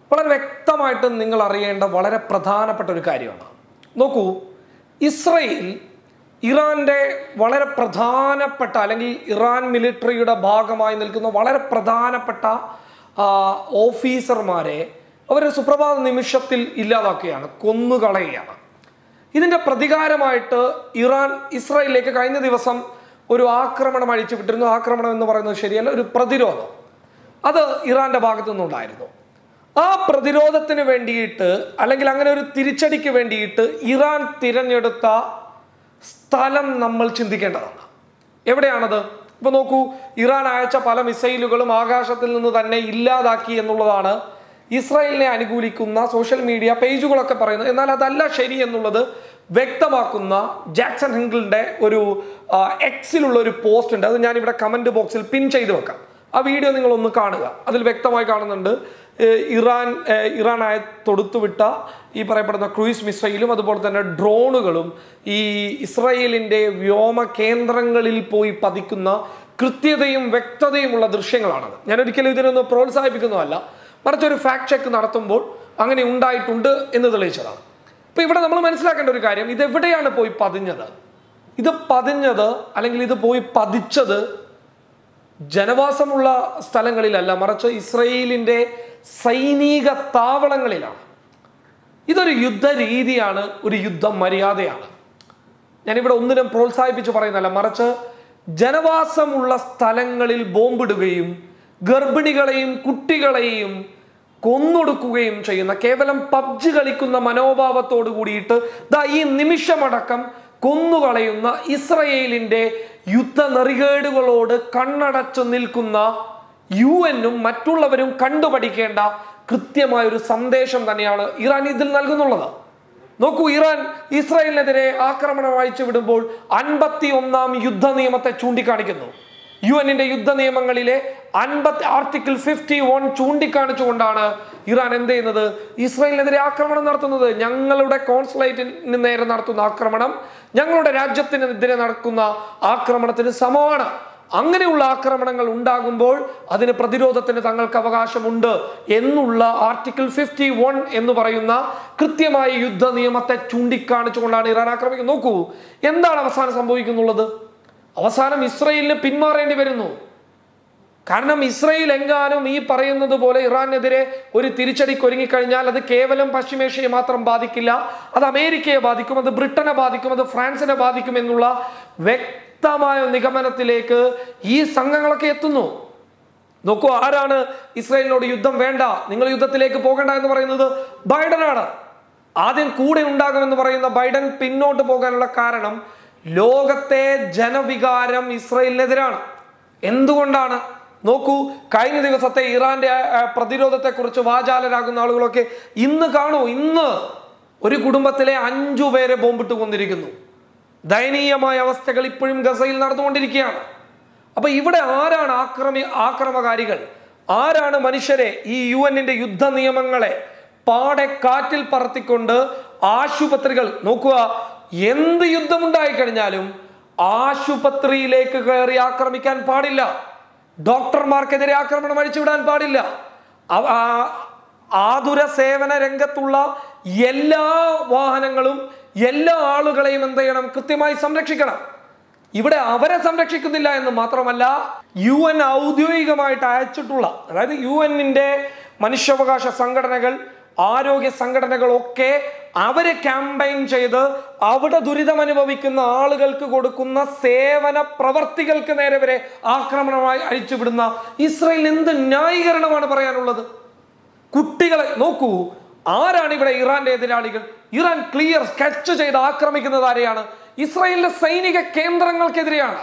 വളരെ വ്യക്തമായിട്ട് നിങ്ങൾ അറിയേണ്ട വളരെ പ്രധാനപ്പെട്ട ഒരു കാര്യമാണ് നോക്കൂ ഇസ്രയേൽ ഇറാന്റെ വളരെ പ്രധാനപ്പെട്ട അല്ലെങ്കിൽ ഇറാൻ മിലിറ്ററിയുടെ ഭാഗമായി നിൽക്കുന്ന വളരെ പ്രധാനപ്പെട്ട ആ, ഓഫീസർമാരെ അവർ സുപ്രഭാത നിമിഷത്തിൽ ഇല്ലാതാക്കുകയാണ് കൊന്നുകളയുകയാണ് ഇതിന്റെ പ്രതികാരമായിട്ട് ഇറാൻ ഇസ്രായേലിലേക്ക് കഴിഞ്ഞ ദിവസം ഒരു ആക്രമണം അഴിച്ചുവിട്ടിരുന്നു ആക്രമണം എന്ന് പറയുന്നത് ശരിയല്ല ഒരു പ്രതിരോധം അത് ഇറാന്റെ ഭാഗത്തു നിന്നുണ്ടായിരുന്നു ആ പ്രതിരോധത്തിന് വേണ്ടിയിട്ട് അല്ലെങ്കിൽ അങ്ങനെ ഒരു തിരിച്ചടിക്ക് വേണ്ടിയിട്ട് ഇറാൻ തിരഞ്ഞെടുത്ത സ്ഥലം നമ്മൾ ചിന്തിക്കേണ്ടതാണ് എവിടെയാണത് ഇപ്പൊ നോക്കൂ ഇറാൻ അയച്ച പല മിസൈലുകളും ആകാശത്തിൽ നിന്ന് തന്നെ ഇല്ലാതാക്കി എന്നുള്ളതാണ് ഇസ്രായേലിനെ അനുകൂലിക്കുന്ന സോഷ്യൽ മീഡിയ പേജുകളൊക്കെ പറയുന്നത് എന്നാൽ അതല്ല ശരി എന്നുള്ളത് വ്യക്തമാക്കുന്ന ജാക്സൺ ഹിങ്കിളിന്റെ ഒരു ആ, എക്സിലുള്ള ഒരു പോസ്റ്റ് ഉണ്ട് അത് ഞാൻ ഇവിടെ കമന്റ് ബോക്സിൽ പിൻ ചെയ്ത് വെക്കാം ആ വീഡിയോ നിങ്ങൾ ഒന്ന് കാണുക അതിൽ വ്യക്തമായി കാണുന്നുണ്ട് ഏഹ് ഇറാൻ ഏഹ് ഇറാൻ ആയ തൊടുത്തുവിട്ട ഈ പറയപ്പെടുന്ന ക്രൂയിസ് മിസൈലും അതുപോലെ തന്നെ ഡ്രോണുകളും ഈ ഇസ്രായേലിന്റെ വ്യോമ കേന്ദ്രങ്ങളിൽ പോയി പതിക്കുന്ന കൃത്യതയും വ്യക്തതയുമുള്ള ദൃശ്യങ്ങളാണത് ഞാൻ ഒരിക്കലും ഇതിനൊന്ന് പ്രോത്സാഹിപ്പിക്കുന്നതല്ല മറിച്ച് ഒരു ഫാക്ട് ചെക്ക് നടത്തുമ്പോൾ അങ്ങനെ ഉണ്ടായിട്ടുണ്ട് എന്ന് തെളിയിച്ചതാണ് അപ്പൊ ഇവിടെ നമ്മൾ മനസ്സിലാക്കേണ്ട ഒരു കാര്യം ഇത് എവിടെയാണ് പോയി പതിഞ്ഞത് ഇത് പതിഞ്ഞത് അല്ലെങ്കിൽ ഇത് പോയി പതിച്ചത് ജനവാസമുള്ള സ്ഥലങ്ങളിലല്ല മറിച്ച് ഇസ്രയേലിന്റെ സൈനിക താവളങ്ങളിലാണ് ഇതൊരു യുദ്ധ രീതിയാണ് ഒരു യുദ്ധ മര്യാദയാണ് ഞാനിവിടെ ഒന്നിനും പ്രോത്സാഹിപ്പിച്ച് പറയുന്നല്ല മറിച്ച് ജനവാസമുള്ള സ്ഥലങ്ങളിൽ ബോംബിടുകയും ഗർഭിണികളെയും കുട്ടികളെയും കൊന്നൊടുക്കുകയും ചെയ്യുന്ന കേവലം പബ്ജി കളിക്കുന്ന മനോഭാവത്തോട് കൂടിയിട്ട് ദാ ഈ നിമിഷമടക്കം കൊന്നുകളയുന്ന ഇസ്രയേലിന്റെ യുദ്ധ നെറികേടുകളോട് കണ്ണടച്ചു നിൽക്കുന്ന യു എന്നും മറ്റുള്ളവരും കണ്ടുപഠിക്കേണ്ട കൃത്യമായ ഒരു സന്ദേശം തന്നെയാണ് ഇറാൻ ഇതിൽ നൽകുന്നുള്ളത് നോക്കൂ ഇറാൻ ഇസ്രായേലിനെതിരെ ആക്രമണം അയച്ചു വിടുമ്പോൾ അൻപത്തി ഒന്നാം യുദ്ധ നിയമത്തെ ചൂണ്ടിക്കാണിക്കുന്നു യു എന്നിന്റെ യുദ്ധ നിയമങ്ങളിലെ അൻപത്തി ആർട്ടിക്കിൾ ഫിഫ്റ്റി വൺ ചൂണ്ടിക്കാണിച്ചുകൊണ്ടാണ് ഇറാൻ എന്ത് ചെയ്യുന്നത് ഇസ്രായേലിനെതിരെ ആക്രമണം നടത്തുന്നത് ഞങ്ങളുടെ കോൺസുലേറ്റിന് നേരെ നടത്തുന്ന ആക്രമണം ഞങ്ങളുടെ രാജ്യത്തിനെതിരെ നടക്കുന്ന ആക്രമണത്തിന് സമമാണ് അങ്ങനെയുള്ള ആക്രമണങ്ങൾ ഉണ്ടാകുമ്പോൾ അതിന് പ്രതിരോധത്തിന് തങ്ങൾക്ക് അവകാശമുണ്ട് എന്നുള്ള ആർട്ടിക്കിൾ ഫിഫ്റ്റി വൺ എന്ന് പറയുന്ന കൃത്യമായ യുദ്ധ നിയമത്തെ ചൂണ്ടിക്കാണിച്ചുകൊണ്ടാണ് ഇറാൻ ആക്രമിക്കുന്നത് നോക്കൂ എന്താണ് അവസാനം സംഭവിക്കുന്നുള്ളത് അവസാനം ഇസ്രയേലിന് പിന്മാറേണ്ടി വരുന്നു കാരണം ഇസ്രയേൽ എങ്ങാനും ഈ പറയുന്നത് പോലെ ഇറാനെതിരെ ഒരു തിരിച്ചടിക്ക് ഒരുങ്ങിക്കഴിഞ്ഞാൽ അത് കേവലം പശ്ചിമേഷ്യയെ മാത്രം ബാധിക്കില്ല അത് അമേരിക്കയെ ബാധിക്കും അത് ബ്രിട്ടനെ ബാധിക്കും അത് ഫ്രാൻസിനെ ബാധിക്കും എന്നുള്ള വ്യക്തമായ നിഗമനത്തിലേക്ക് ഈ സംഘങ്ങളൊക്കെ എത്തുന്നു നോക്കൂ ആരാണ് ഇസ്രായേലിനോട് യുദ്ധം വേണ്ട നിങ്ങൾ യുദ്ധത്തിലേക്ക് പോകേണ്ട എന്ന് പറയുന്നത് ബൈഡനാണ് ആദ്യം കൂടെ ഉണ്ടാകുമെന്ന് പറയുന്ന ബൈഡൻ പിന്നോട്ട് പോകാനുള്ള കാരണം ലോകത്തെ ജനവികാരം ഇസ്രായേലിനെതിരാണ് എന്തുകൊണ്ടാണ് നോക്കൂ കഴിഞ്ഞ ദിവസത്തെ ഇറാന്റെ ആ, പ്രതിരോധത്തെക്കുറിച്ച് വാചാലരാകുന്ന ആളുകളൊക്കെ ഇന്ന് കാണൂ ഇന്ന് ഒരു കുടുംബത്തിലെ അഞ്ചു പേരെ ബോംബിട്ട് കൊന്നിരിക്കുന്നു ദയനീയമായ അവസ്ഥകൾ ഇപ്പോഴും ഗസയിൽ നടന്നുകൊണ്ടിരിക്കുകയാണ് അപ്പൊ ഇവിടെ ആരാണ് ആക്രമി ആക്രമകാരികൾ ആരാണ് മനുഷ്യരെ ഈ യു എന്നിന്റെ യുദ്ധ നിയമങ്ങളെ പാടെ കാറ്റിൽ പറത്തിക്കൊണ്ട് ആശുപത്രികൾ നോക്കുക എന്ത് യുദ്ധമുണ്ടായി കഴിഞ്ഞാലും ആശുപത്രിയിലേക്ക് കയറി ആക്രമിക്കാൻ പാടില്ല ഡോക്ടർമാർക്കെതിരെ ആക്രമണം അഴിച്ചുവിടാൻ പാടില്ല അവ- ആ- ആതുര സേവന രംഗത്തുള്ള എല്ലാ വാഹനങ്ങളും എല്ലാ ആളുകളെയും എന്ത് ചെയ്യണം കൃത്യമായി സംരക്ഷിക്കണം ഇവിടെ അവരെ സംരക്ഷിക്കുന്നില്ല എന്ന് മാത്രമല്ല യു എൻ ഔദ്യോഗികമായിട്ട് അയച്ചിട്ടുള്ള അതായത് യു എന്നിന്റെ മനുഷ്യാവകാശ സംഘടനകൾ ആരോഗ്യ സംഘടനകളൊക്കെ അവരെ ക്യാമ്പയിൻ ചെയ്ത് അവിടെ ദുരിതം അനുഭവിക്കുന്ന ആളുകൾക്ക് കൊടുക്കുന്ന സേവന പ്രവർത്തികൾക്ക് നേരെ വരെ ആക്രമണമായി അഴിച്ചുവിടുന്ന ഇസ്രയേൽ എന്ത് ന്യായീകരണമാണ് പറയാനുള്ളത് കുട്ടികളെ നോക്കൂ ആരാണ് ഇവിടെ ഇറാന്റെ എതിരാളികൾ ഇറാൻ ക്ലിയർ സ്കെച്ച് ചെയ്ത് ആക്രമിക്കുന്നത് ആരെയാണ് ഇസ്രായേലിന്റെ സൈനിക കേന്ദ്രങ്ങൾക്കെതിരെയാണ്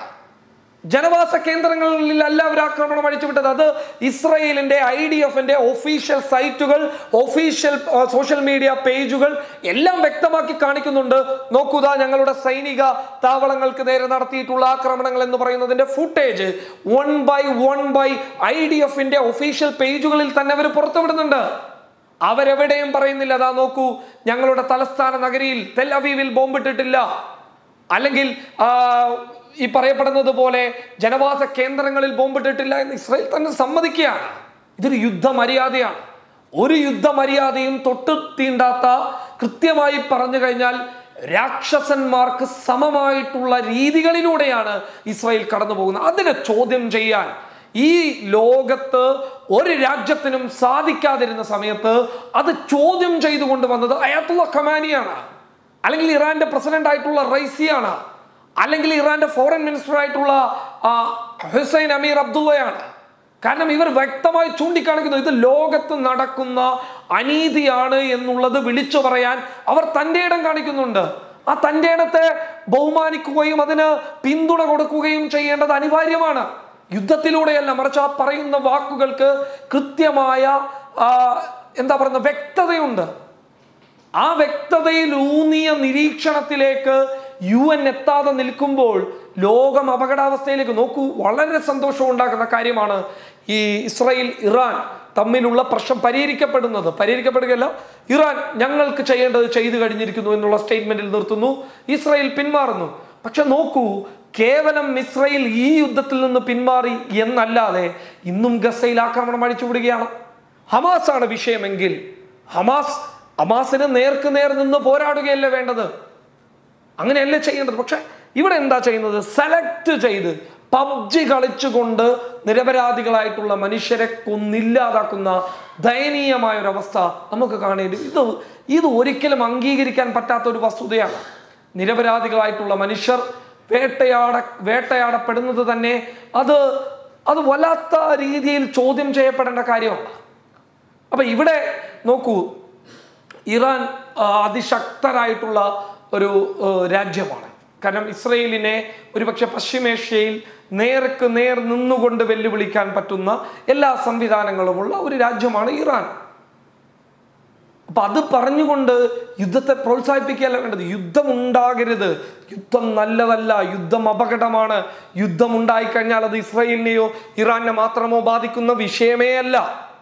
ജനവാസ കേന്ദ്രങ്ങളിൽ എല്ലാവരും ആക്രമണം അഴിച്ചുവിട്ടത് അത് ഇസ്രയേലിന്റെ ഐ ഡി എഫിന്റെ ഒഫീഷ്യൽ സൈറ്റുകൾ ഒഫീഷ്യൽ സോഷ്യൽ മീഡിയ പേജുകൾ എല്ലാം വ്യക്തമാക്കി കാണിക്കുന്നുണ്ട് നോക്കുക ഞങ്ങളുടെ സൈനിക താവളങ്ങൾക്ക് നേരെ നടത്തിയിട്ടുള്ള ആക്രമണങ്ങൾ എന്ന് പറയുന്നതിന്റെ footage one by one by I D എഫിന്റെ ഒഫീഷ്യൽ പേജുകളിൽ തന്നെ അവർ പുറത്തുവിടുന്നുണ്ട് അവരെവിടെയും പറയുന്നില്ല അതാ നോക്കൂ ഞങ്ങളുടെ തലസ്ഥാന നഗരിയിൽ തെൽ അവീവിൽ ബോംബിട്ടിട്ടില്ല അല്ലെങ്കിൽ ആ, ഈ പറയപ്പെടുന്നത് പോലെ ജനവാസ കേന്ദ്രങ്ങളിൽ ബോംബിട്ടിട്ടില്ല എന്ന് ഇസ്രായേൽ തന്നെ സമ്മതിക്കുകയാണ് ഇതൊരു യുദ്ധ മര്യാദയാണ് ഒരു യുദ്ധമര്യാദയും തൊട്ട് തീണ്ടാത്ത കൃത്യമായി പറഞ്ഞു കഴിഞ്ഞാൽ രാക്ഷസന്മാർക്ക് സമമായിട്ടുള്ള രീതികളിലൂടെയാണ് ഇസ്രായേൽ കടന്നു പോകുന്നത് അതിനെ ചോദ്യം ചെയ്യാൻ ഈ ലോകത്ത് ഒരു രാജ്യത്തിനും സാധിക്കാതിരുന്ന സമയത്ത് അത് ചോദ്യം ചെയ്തുകൊണ്ട് വന്നത് അയാത്തുള്ള ഖമാനിയാണ് അല്ലെങ്കിൽ ഇറാന്റെ പ്രസിഡന്റ് ആയിട്ടുള്ള റൈസിയാണ് അല്ലെങ്കിൽ ഇറാന്റെ ഫോറിൻ മിനിസ്റ്റർ ആയിട്ടുള്ള ആ, ഹുസൈൻ അമീർ അബ്ദുള്ളയാണ് കാരണം ഇവർ വ്യക്തമായി ചൂണ്ടിക്കാണിക്കുന്നു ഇത് ലോകത്ത് നടക്കുന്ന അനീതിയാണ് എന്നുള്ളത് വിളിച്ചു പറയാൻ അവർ തൻ്റെ ഇടം കാണിക്കുന്നുണ്ട് ആ തൻ്റെ ഇടത്തെ ബഹുമാനിക്കുകയും അതിന് പിന്തുണ കൊടുക്കുകയും ചെയ്യേണ്ടത് അനിവാര്യമാണ് യുദ്ധത്തിലൂടെയല്ല മറിച്ച് ആ പറയുന്ന വാക്കുകൾക്ക് കൃത്യമായ ആ, എന്താ പറയുന്ന വ്യക്തതയുണ്ട് ആ വ്യക്തതയിൽ ഊന്നിയ നിരീക്ഷണത്തിലേക്ക് യു എൻ എത്താതെ നിൽക്കുമ്പോൾ ലോകം അപകടാവസ്ഥയിലേക്ക് നോക്കൂ വളരെ സന്തോഷം ഉണ്ടാക്കുന്ന കാര്യമാണ് ഈ ഇസ്രായേൽ ഇറാൻ തമ്മിലുള്ള പ്രശ്നം പരിഹരിക്കപ്പെടുന്നത് പരിഹരിക്കപ്പെടുകയല്ല ഇറാൻ ഞങ്ങൾക്ക് ചെയ്യേണ്ടത് ചെയ്തു കഴിഞ്ഞിരിക്കുന്നു എന്നുള്ള സ്റ്റേറ്റ്മെന്റിൽ നിർത്തുന്നു ഇസ്രായേൽ പിന്മാറുന്നു പക്ഷെ നോക്കൂ കേവലം ഇസ്രായേൽ ഈ യുദ്ധത്തിൽ നിന്ന് പിന്മാറി എന്നല്ലാതെ ഇന്നും ഗസയിൽ ആക്രമണം അഴിച്ചുവിടുകയാണ് ഹമാസ് ആണ് വിഷയമെങ്കിൽ ഹമാസ് ഹമാസിന് നേർക്ക് നേർ നിന്ന് പോരാടുകയല്ലേ വേണ്ടത് അങ്ങനെയല്ലേ ചെയ്യേണ്ടത് പക്ഷെ ഇവിടെ എന്താ ചെയ്യുന്നത് സെലക്ട് ചെയ്ത് പബ്ജി കളിച്ചുകൊണ്ട് നിരപരാധികളായിട്ടുള്ള മനുഷ്യരെ കൊന്നില്ലാതാക്കുന്ന ദയനീയമായ ഒരു അവസ്ഥ നമുക്ക് കാണേണ്ടി ഇത് ഇത് ഒരിക്കലും അംഗീകരിക്കാൻ പറ്റാത്ത ഒരു വസ്തുതയാണ് നിരപരാധികളായിട്ടുള്ള മനുഷ്യർ വേട്ടയാട വേട്ടയാടപ്പെടുന്നത് തന്നെ അത് അത് വല്ലാത്ത രീതിയിൽ ചോദ്യം ചെയ്യപ്പെടേണ്ട കാര്യമാണ് അപ്പൊ ഇവിടെ നോക്കൂ ഇറാൻ ആ, അതിശക്തരായിട്ടുള്ള ഒരു ആ, രാജ്യമാണ് കാരണം ഇസ്രയേലിനെ ഒരുപക്ഷെ പശ്ചിമേഷ്യയിൽ നേർക്ക് നേർ നിന്നുകൊണ്ട് വെല്ലുവിളിക്കാൻ പറ്റുന്ന എല്ലാ സംവിധാനങ്ങളുമുള്ള ഒരു രാജ്യമാണ് ഇറാൻ അപ്പൊ അത് പറഞ്ഞുകൊണ്ട് യുദ്ധത്തെ പ്രോത്സാഹിപ്പിക്കുകയല്ല വേണ്ടത് യുദ്ധം ഉണ്ടാകരുത് യുദ്ധം നല്ലതല്ല യുദ്ധം അപകടമാണ് യുദ്ധം ഉണ്ടായിക്കഴിഞ്ഞാൽ അത് ഇസ്രയേലിനെയോ ഇറാനെ മാത്രമോ ബാധിക്കുന്ന വിഷയമേ അല്ല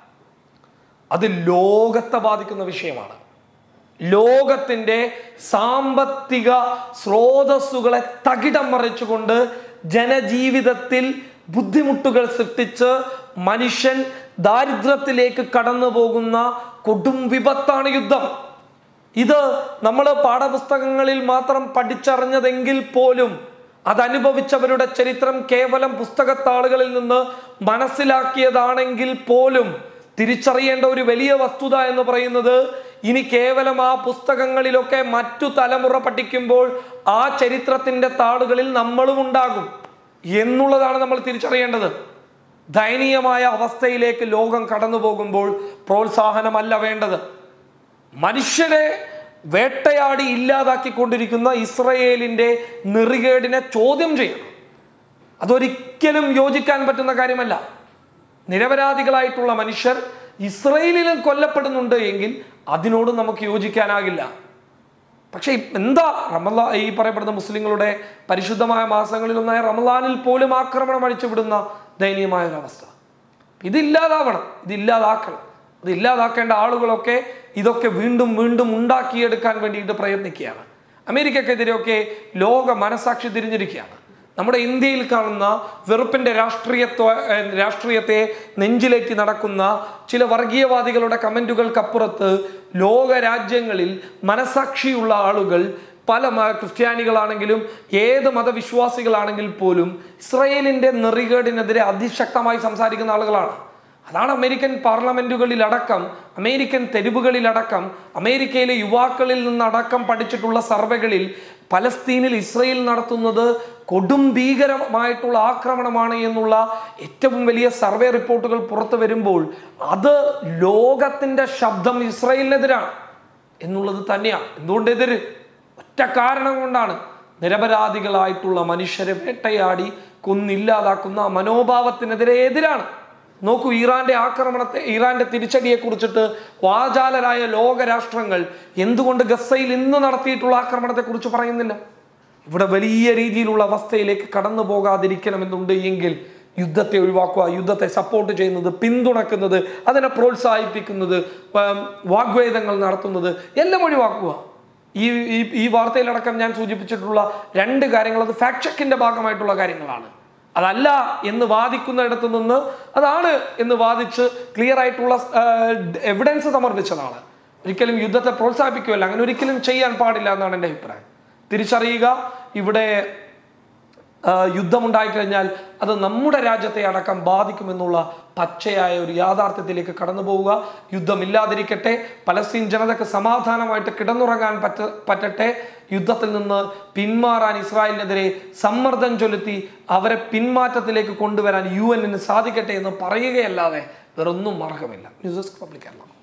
അത് ലോകത്തെ ബാധിക്കുന്ന വിഷയമാണ് ലോകത്തിന്റെ സാമ്പത്തിക സ്രോതസ്സുകളെ തകിടം മറിച്ചുകൊണ്ട് ജനജീവിതത്തിൽ ബുദ്ധിമുട്ടുകൾ സൃഷ്ടിച്ച് മനുഷ്യൻ ദാരിദ്ര്യത്തിലേക്ക് കടന്നു പോകുന്ന കൊടും വിപത്താണ് യുദ്ധം ഇത് നമ്മൾ പാഠപുസ്തകങ്ങളിൽ മാത്രം പഠിച്ചറിഞ്ഞതെങ്കിൽ പോലും അതനുഭവിച്ചവരുടെ ചരിത്രം കേവലം പുസ്തകത്താളുകളിൽ നിന്ന് മനസ്സിലാക്കിയതാണെങ്കിൽ പോലും തിരിച്ചറിയേണ്ട ഒരു വലിയ വസ്തുത എന്ന് പറയുന്നത് ഇനി കേവലം ആ പുസ്തകങ്ങളിലൊക്കെ മറ്റു തലമുറ പഠിക്കുമ്പോൾ ആ ചരിത്രത്തിന്റെ താളുകളിൽ നമ്മളും ഉണ്ടാകും എന്നുള്ളതാണ് നമ്മൾ തിരിച്ചറിയേണ്ടത് ദയനീയമായ അവസ്ഥയിലേക്ക് ലോകം കടന്നു പോകുമ്പോൾ പ്രോത്സാഹനമല്ല വേണ്ടത് മനുഷ്യരെ വേട്ടയാടി ഇല്ലാതാക്കിക്കൊണ്ടിരിക്കുന്ന ഇസ്രയേലിന്റെ നെറികേടിനെ ചോദ്യം ചെയ്യണം അതൊരിക്കലും യോജിക്കാൻ പറ്റുന്ന കാര്യമല്ല നിരപരാധികളായിട്ടുള്ള മനുഷ്യർ ഇസ്രയേലിലും കൊല്ലപ്പെടുന്നുണ്ട് എങ്കിൽ അതിനോട് നമുക്ക് യോജിക്കാനാകില്ല പക്ഷേ ഈ എന്താ റമലാ ഈ പറയപ്പെടുന്ന മുസ്ലിങ്ങളുടെ പരിശുദ്ധമായ മാസങ്ങളിലൊന്നായ റമലാനിൽ പോലും ആക്രമണം അഴിച്ചുവിടുന്ന ദയനീയമായ ഒരു അവസ്ഥ ഇതില്ലാതാവണം ഇതില്ലാതാക്കണം ഇത് ഇല്ലാതാക്കേണ്ട ആളുകളൊക്കെ ഇതൊക്കെ വീണ്ടും വീണ്ടും ഉണ്ടാക്കിയെടുക്കാൻ വേണ്ടിയിട്ട് പ്രയത്നിക്കുകയാണ് അമേരിക്കക്കെതിരെയൊക്കെ ലോക മനസാക്ഷി തിരിഞ്ഞിരിക്കുകയാണ് നമ്മുടെ ഇന്ത്യയിൽ കാണുന്ന വെറുപ്പിന്റെ രാഷ്ട്രീയത്വ ഏഹ് രാഷ്ട്രീയത്തെ നെഞ്ചിലേറ്റി നടക്കുന്ന ചില വർഗീയവാദികളുടെ കമന്റുകൾക്കപ്പുറത്ത് ലോക രാജ്യങ്ങളിൽ മനസാക്ഷിയുള്ള ആളുകൾ പല മ- ക്രിസ്ത്യാനികളാണെങ്കിലും ഏത് മതവിശ്വാസികളാണെങ്കിൽ പോലും ഇസ്രയേലിന്റെ നെറികേടിനെതിരെ അതിശക്തമായി സംസാരിക്കുന്ന ആളുകളാണ് അതാണ് അമേരിക്കൻ പാർലമെന്റുകളിലടക്കം അമേരിക്കൻ തെരുവുകളിലടക്കം അമേരിക്കയിലെ യുവാക്കളിൽ നിന്നടക്കം പഠിച്ചിട്ടുള്ള സർവേകളിൽ പലസ്തീനിൽ ഇസ്രയേൽ നടത്തുന്നത് കൊടും ഭീകരമായിട്ടുള്ള ആക്രമണമാണ് എന്നുള്ള ഏറ്റവും വലിയ സർവേ റിപ്പോർട്ടുകൾ പുറത്തു വരുമ്പോൾ അത് ലോകത്തിന്റെ ശബ്ദം ഇസ്രയേലിനെതിരാണ് എന്നുള്ളത് തന്നെയാണ് എന്തുകൊണ്ട് എതിര് ഒറ്റ കാരണം കൊണ്ടാണ് നിരപരാധികളായിട്ടുള്ള മനുഷ്യരെ വേട്ടയാടി കൊന്നില്ലാതാക്കുന്ന ആ മനോഭാവത്തിനെതിരെ എതിരാണ് നോക്കൂ ഇറാന്റെ ആക്രമണത്തെ ഇറാന്റെ തിരിച്ചടിയെ കുറിച്ചിട്ട് വാചാലരായ ലോകരാഷ്ട്രങ്ങൾ എന്തുകൊണ്ട് ഗസയിൽ ഇന്ന് നടത്തിയിട്ടുള്ള ആക്രമണത്തെ കുറിച്ച് പറയുന്നില്ല ഇവിടെ വലിയ രീതിയിലുള്ള അവസ്ഥയിലേക്ക് കടന്നു പോകാതിരിക്കണമെന്നുണ്ട് എങ്കിൽ യുദ്ധത്തെ ഒഴിവാക്കുക യുദ്ധത്തെ സപ്പോർട്ട് ചെയ്യുന്നത് പിന്തുണക്കുന്നത് അതിനെ പ്രോത്സാഹിപ്പിക്കുന്നത് ഉം, വാഗ്വേദങ്ങൾ നടത്തുന്നത് എല്ലാം ഒഴിവാക്കുക ഈ ഈ ഈ വാർത്തയിലടക്കം ഞാൻ സൂചിപ്പിച്ചിട്ടുള്ള രണ്ട് കാര്യങ്ങൾ അത് ഫാക്ട് ചെക്കിന്റെ ഭാഗമായിട്ടുള്ള കാര്യങ്ങളാണ് അതല്ല എന്ന് വാദിക്കുന്നിടത്ത് നിന്ന് അതാണ് എന്ന് വാദിച്ച് ക്ലിയർ ആയിട്ടുള്ള എവിഡൻസ് സമർപ്പിച്ചതാണ് ഒരിക്കലും യുദ്ധത്തെ പ്രോത്സാഹിപ്പിക്കുകയല്ല അങ്ങനെ ഒരിക്കലും ചെയ്യാൻ പാടില്ല എന്നാണ് എൻ്റെ അഭിപ്രായം തിരിച്ചറിയുക ഇവിടെ ആ, യുദ്ധമുണ്ടായി കഴിഞ്ഞാൽ അത് നമ്മുടെ രാജ്യത്തെ അടക്കം ബാധിക്കുമെന്നുള്ള പച്ചയായ ഒരു യാഥാർത്ഥ്യത്തിലേക്ക് കടന്നു പോവുക യുദ്ധമില്ലാതിരിക്കട്ടെ പലസ്തീൻ ജനതയ്ക്ക് സമാധാനമായിട്ട് കിടന്നുറങ്ങാൻ പറ്റ പറ്റട്ടെ യുദ്ധത്തിൽ നിന്ന് പിന്മാറാൻ ഇസ്രായേലിനെതിരെ സമ്മർദ്ദം ചൊലുത്തി അവരെ പിന്മാറ്റത്തിലേക്ക് കൊണ്ടുവരാൻ യു എന്നിന് സാധിക്കട്ടെ എന്ന് പറയുകയല്ലാതെ വേറൊന്നും മാർഗമില്ല ന്യൂസ് ഡെസ്ക് പബ്ലിക് കേരള